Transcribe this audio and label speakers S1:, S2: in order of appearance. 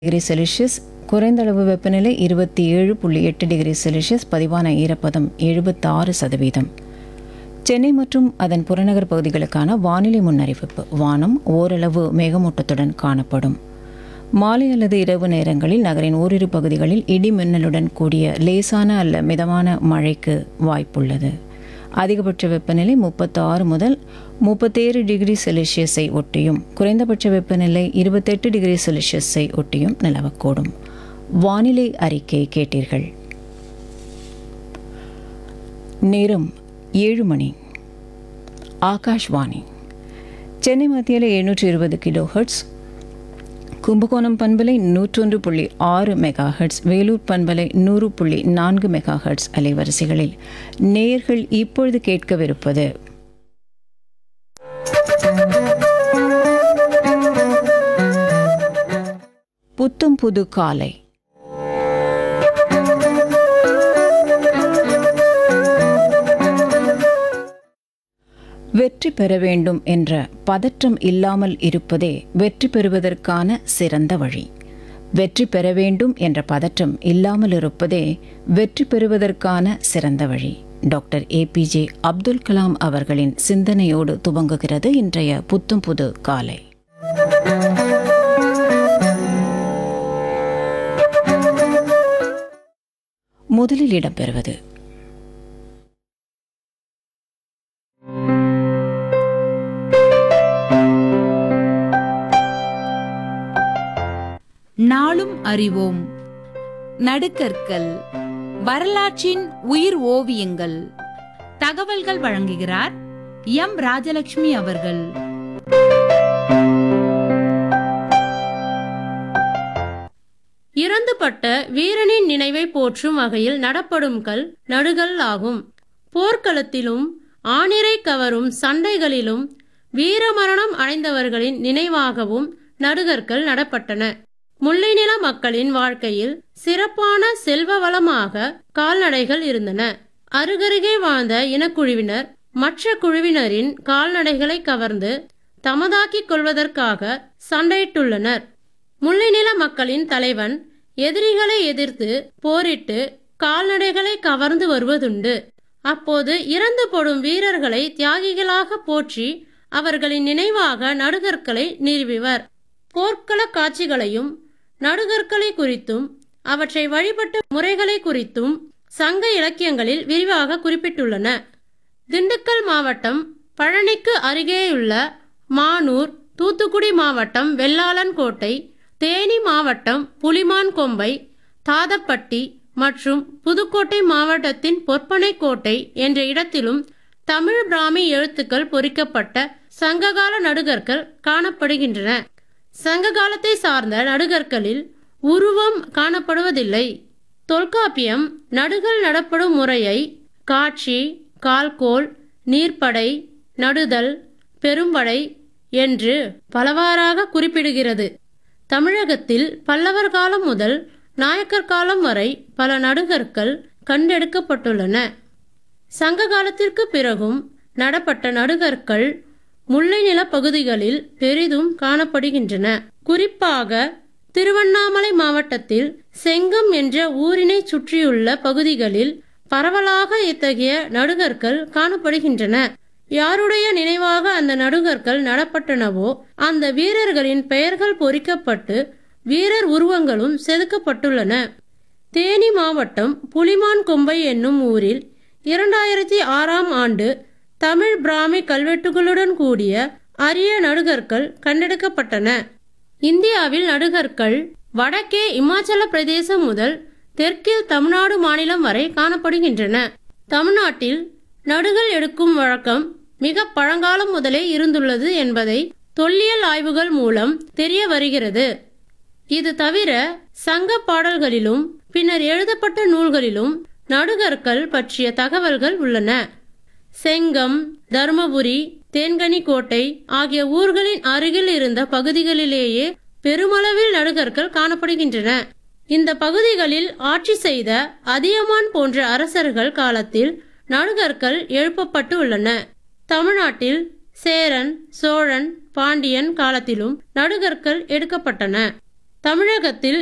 S1: degree Celsius குறைந்த அளவு வெப்பநிலை இருபத்தி ஏழு புள்ளி எட்டு டிகிரி செல்சியஸ் பதிவான ஈரப்பதம் எழுபத்தாறு சதவீதம் சென்னை மற்றும் அதன் புறநகர் பகுதிகளுக்கான வானிலை முன்னறிவிப்பு வானம் ஓரளவு மேகமூட்டத்துடன் காணப்படும் மாலை அல்லது இரவு நேரங்களில் நகரின் ஓரிரு பகுதிகளில் இடி மின்னலுடன் கூடிய லேசான அல்ல மிதமான மழைக்கு வாய்ப்புள்ளது அதிகபட்ச வெப்பநிலை முப்பத்தாறு முதல் முப்பத்தேழு டிகிரி செல்சியஸை ஒட்டியும் குறைந்தபட்ச வெப்பநிலை இருபத்தெட்டு டிகிரி செல்சியஸை ஒட்டியும் நிலவக்கூடும் வானிலை அறிக்கை கேட்டீர்கள் நேரம் ஏழு மணி ஆகாஷ்வாணி சென்னை மத்தியில் எழுநூற்றி இருபது கிலோ ஹெர்ட்ஸ் கும்பகோணம் பண்பலை நூற்றொன்று புள்ளி ஆறு மெகா ஹெர்ட்ஸ் வேலூர் பண்பலை நூறு புள்ளி நான்கு மெகா ஹெர்ட்ஸ் அலைவரிசைகளில் நேயர்கள் இப்பொழுது கேட்கவிருப்பது புத்தும் புது காலை வெற்றி பெற வேண்டும் என்ற பதற்றம் இல்லாமல் இருப்பதே வெற்றி பெறுவதற்கான சிறந்த வழி வெற்றி பெற வேண்டும் என்ற பதற்றம் இல்லாமல் இருப்பதே வெற்றி பெறுவதற்கான சிறந்த வழி டாக்டர் ஏபிஜே அப்துல் கலாம் அவர்களின் சிந்தனையோடு துவங்குகிறது இன்றைய புத்தும் புது காலை முதலில் இடம்பெறுவது
S2: நாளும் அறிவோம் நடுக்கற்கள் வரலாற்றின் உயிர் ஓவியங்கள் தகவல்கள் வழங்குகிறார் எம் ராஜலட்சுமி அவர்கள்
S3: இறந்துபட்ட வீரனின் நினைவை போற்றும் வகையில் நடப்படும் கல் நடுகள் ஆகும் போர்க்களத்திலும் ஆணிரை கவரும் சண்டைகளிலும் வீரமரணம் அடைந்தவர்களின் நினைவாகவும் நடுகற்கள் நடப்பட்டன முல்லைநில மக்களின் வாழ்க்கையில் சிறப்பான செல்வ வளமாக கால்நடைகள் இருந்தன அருகருகே வாழ்ந்த இனக்குழுவினர் மற்ற குழுவினரின் கால்நடைகளை கவர்ந்து தமதாக்கிக் கொள்வதற்காக சண்டையிட்டுள்ளனர் முல்லைநில மக்களின் தலைவன் எதிரிகளை எதிர்த்து போரிட்டு கால்நடைகளை கவர்ந்து வருவதுண்டு அப்போது இறந்து போடும் வீரர்களை தியாகிகளாக போற்றி அவர்களின் நினைவாக நடுகற்களை நிறுவிவர் போர்க்கள காட்சிகளையும் நடுகற்களை குறித்தும் அவற்றை வழிபட்ட முறைகளை குறித்தும் சங்க இலக்கியங்களில் விரிவாக குறிப்பிட்டுள்ளன திண்டுக்கல் மாவட்டம் பழனிக்கு அருகேயுள்ள மானூர் தூத்துக்குடி மாவட்டம் வெள்ளாளன் கோட்டை தேனி மாவட்டம் புலிமான் கொம்பை தாதப்பட்டி மற்றும் புதுக்கோட்டை மாவட்டத்தின் பொற்பனை கோட்டை என்ற இடத்திலும் தமிழ் பிராமி எழுத்துக்கள் பொறிக்கப்பட்ட சங்ககால நடுகற்கள் காணப்படுகின்றன சங்க காலத்தை சார்ந்த நடுகற்களில் உருவம் காணப்படுவதில்லை தொல்காப்பியம் நடுகள் நடப்படும் முறையை காட்சி கால்கோல் நீர்ப்படை நடுதல் பெரும்படை என்று பலவாறாக குறிப்பிடுகிறது தமிழகத்தில் பல்லவர் காலம் முதல் நாயக்கர் காலம் வரை பல நடுகற்கள் கண்டெடுக்கப்பட்டுள்ளன சங்க காலத்திற்கு பிறகும் நடப்பட்ட நடுகற்கள் முல்லை நில பகுதிகளில் பெரிதும் காணப்படுகின்றன குறிப்பாக திருவண்ணாமலை மாவட்டத்தில் செங்கம் என்ற ஊரினை சுற்றியுள்ள பகுதிகளில் பரவலாக இத்தகைய நடுகற்கள் காணப்படுகின்றன யாருடைய நினைவாக அந்த நடுகற்கள் நடப்பட்டனவோ அந்த வீரர்களின் பெயர்கள் பொறிக்கப்பட்டு வீரர் உருவங்களும் செதுக்கப்பட்டுள்ளன தேனி மாவட்டம் புலிமான் கொம்பை என்னும் ஊரில் இரண்டாயிரத்தி ஆறாம் ஆண்டு தமிழ் பிராமி கல்வெட்டுகளுடன் கூடிய அரிய நடுகற்கள் கண்டெடுக்கப்பட்டன இந்தியாவில் நடுகற்கள் வடக்கே இமாச்சல பிரதேசம் முதல் தெற்கில் தமிழ்நாடு மாநிலம் வரை காணப்படுகின்றன தமிழ்நாட்டில் நடுகள் எடுக்கும் வழக்கம் மிக பழங்காலம் முதலே இருந்துள்ளது என்பதை தொல்லியல் ஆய்வுகள் மூலம் தெரிய வருகிறது இது தவிர சங்க பாடல்களிலும் பின்னர் எழுதப்பட்ட நூல்களிலும் நடுகற்கள் பற்றிய தகவல்கள் உள்ளன செங்கம் தருமபுரி தேன்கனிக்கோட்டை ஆகிய ஊர்களின் அருகில் இருந்த பகுதிகளிலேயே பெருமளவில் நடுகற்கள் காணப்படுகின்றன இந்த பகுதிகளில் ஆட்சி செய்த அதியமான் போன்ற அரசர்கள் காலத்தில் நடுகற்கள் எழுப்பப்பட்டு உள்ளன தமிழ்நாட்டில் சேரன் சோழன் பாண்டியன் காலத்திலும் நடுகற்கள் எடுக்கப்பட்டன தமிழகத்தில்